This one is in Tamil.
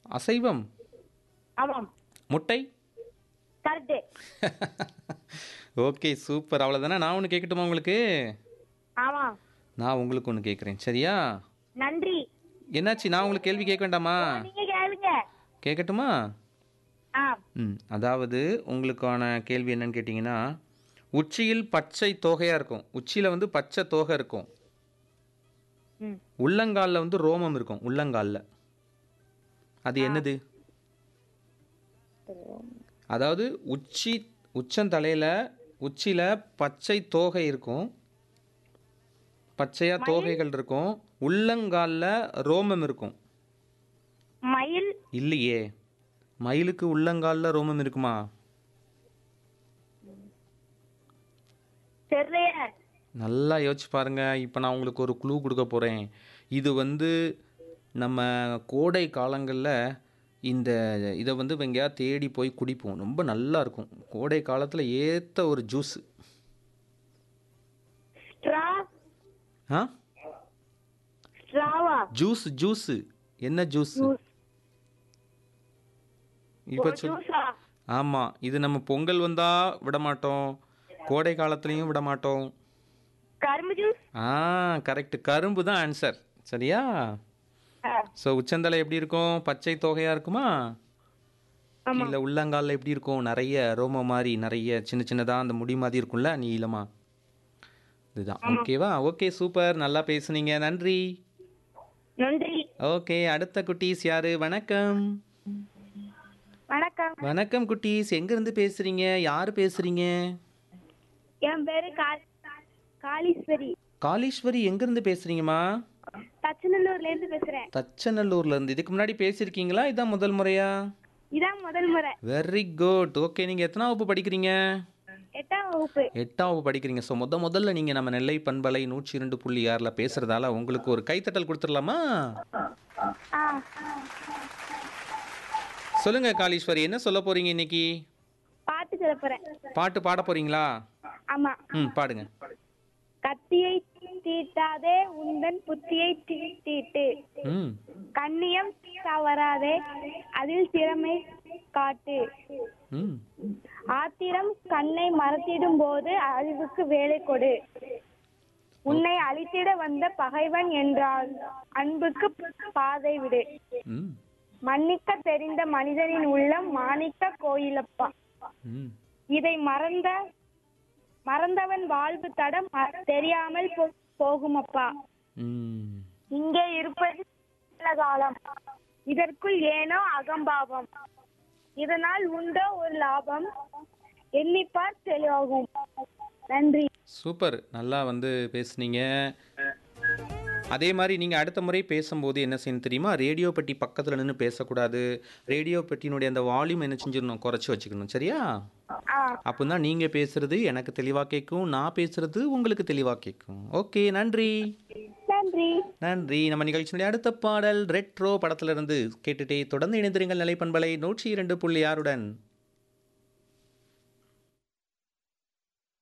அசைவம் ஆமாம் முட்டை கரெக்டு ஓகே சூப்பர் அவ்வளோதானே நான் ஒன்று கேட்கட்டுமா உங்களுக்கு ஆமாம் நான் உங்களுக்கு ஒன்று கேட்குறேன் சரியா நன்றி என்னாச்சு நான் உங்களுக்கு கேள்வி கேட்க வேண்டாமா நீங்க கேளுங்க கேட்கட்டுமா ஆ ம் அதாவது உங்களுக்கான கேள்வி என்னன்னு கேட்டிங்கன்னா உச்சியில் பச்சை தோகையாக இருக்கும் உச்சியில் வந்து பச்சை தோகை இருக்கும் ம் உள்ளங்காலில் வந்து ரோமம் இருக்கும் உள்ளங்காலில் அது என்னது அதாவது உச்சி உச்சந்தலையில் உச்சியில் பச்சை தோகை இருக்கும் பச்சையாக தோகைகள் இருக்கும் உள்ளங்காலில் ரோமம் இருக்கும் மயில் இல்லையே மயிலுக்கு உள்ளங்காலில் ரோமம் இருக்குமா தெரியல நல்லா யோசிச்சு பாருங்க இப்போ நான் உங்களுக்கு ஒரு க்ளூ கொடுக்க போகிறேன் இது வந்து நம்ம கோடை காலங்களில் இந்த இதை வந்து எங்கேயாவது தேடி போய் குடிப்போம் ரொம்ப நல்லா இருக்கும் கோடை காலத்தில் ஏற்ற ஒரு ஜூஸ் ஸ்ட்ரா ஆ ஸ்ட்ராவா ஜூஸ் ஜூஸு என்ன ஜூஸ் இப்போ சொல் ஜூஸா ஆமாம் இது நம்ம பொங்கல் வந்தால் விட மாட்டோம் கோடை காலத்துலேயும் விட மாட்டோம் கரும்பு ஜூஸ் ஆ கரெக்ட் கரும்பு தான் ஆன்சர் சரியா ஸோ உச்சந்தலை எப்படி இருக்கும் பச்சை தொகையாக இருக்குமா இல்லை உள்ளங்காலில் எப்படி இருக்கும் நிறைய ரோம மாதிரி நிறைய சின்ன சின்னதாக அந்த முடி மாதிரி இருக்கும்ல நீளமா இதுதான் ஓகேவா ஓகே சூப்பர் நல்லா பேசுனீங்க நன்றி நன்றி ஓகே அடுத்த குட்டீஸ் யாரு வணக்கம் வணக்கம் வணக்கம் குட்டீஸ் எங்கேருந்து பேசுகிறீங்க யார் பேசுகிறீங்க என் பேரு கா- காளீஸ்வரி காளீஸ்வரி எங்கேருந்து பேசுகிறீங்கம்மா தச்சநல்லூர்ல இருந்து பேசுறேன் தச்சநல்லூர்லேருந்து இதுக்கு முன்னாடி பேசியிருக்கீங்களா இதான் முதல் முறையா இதான் முதல் முறை வெரி குட் ஓகே நீங்கள் எத்தனாம் வகுப்பு படிக்கிறீங்க எட்டாம் வகுப்பு எட்டாம் வகுப்பு படிக்கிறீங்க ஸோ முத முதல்ல நீங்கள் நம்ம நெல்லை பண்பலை நூற்றி இரண்டு புள்ளி ஆறில் பேசுகிறதால உங்களுக்கு ஒரு கைத்தட்டல் கொடுத்துடலாமா ஆ சொல்லுங்க காளீஸ்வரி என்ன சொல்ல போறீங்க இன்னைக்கு பாட்டு சொல்ல போறேன் பாட்டு பாட போறீங்களா ஆமா ம் பாடுங்க கத்தியை தீட்டாதே உந்தன் புத்தியை தீ- தீட்டு ம் கண்ணியம் தவறாதே அதில் திறமை காட்டு ம் ஆத்திரம் கண்ணை மறத்திடும் போது அறிவுக்கு வேலை கொடு உன்னை அழித்திட வந்த பகைவன் என்றால் அன்புக்கு பாதை விடு ம் மன்னிக்க தெரிந்த மனிதனின் உள்ளம் மாணிக்க கோயிலப்பா ம் இதை மறந்த மறந்தவன் வாழ்வு தடம் ம- தெரியாமல் போ- போகுமப்பா ம் இங்கே இருப்பது நல்ல காலம் இதற்குள் ஏனோ அகம்பாவம் இதனால் உண்டோ ஒரு லாபம் எண்ணிப்பார் தெளிவாகும் நன்றி சூப்பர் நல்லா வந்து பேசுனீங்க அதே மாதிரி நீங்கள் அடுத்த முறை பேசும்போது என்ன செய்யணும் தெரியுமா ரேடியோ பெட்டி பக்கத்தில் நின்று பேசக்கூடாது ரேடியோ பெட்டியினுடைய அந்த வால்யூம் என்ன செஞ்சிடணும் குறைச்சி வச்சுக்கணும் சரியா ஆ அப்போ தான் நீங்கள் பேசுறது எனக்கு தெளிவாக கேட்கும் நான் பேசுறது உங்களுக்கு தெளிவாக கேட்கும் ஓகே நன்றி நன்றி நன்றி நம்ம நிகழ்ச்சியினுடைய அடுத்த பாடல் ரெட்ரோ படத்திலிருந்து கேட்டுட்டே தொடர்ந்து இணைந்திருங்கள் நிலைப்பண்பலை நூற்றி இரண்டு புள்ளி ஆறுடன்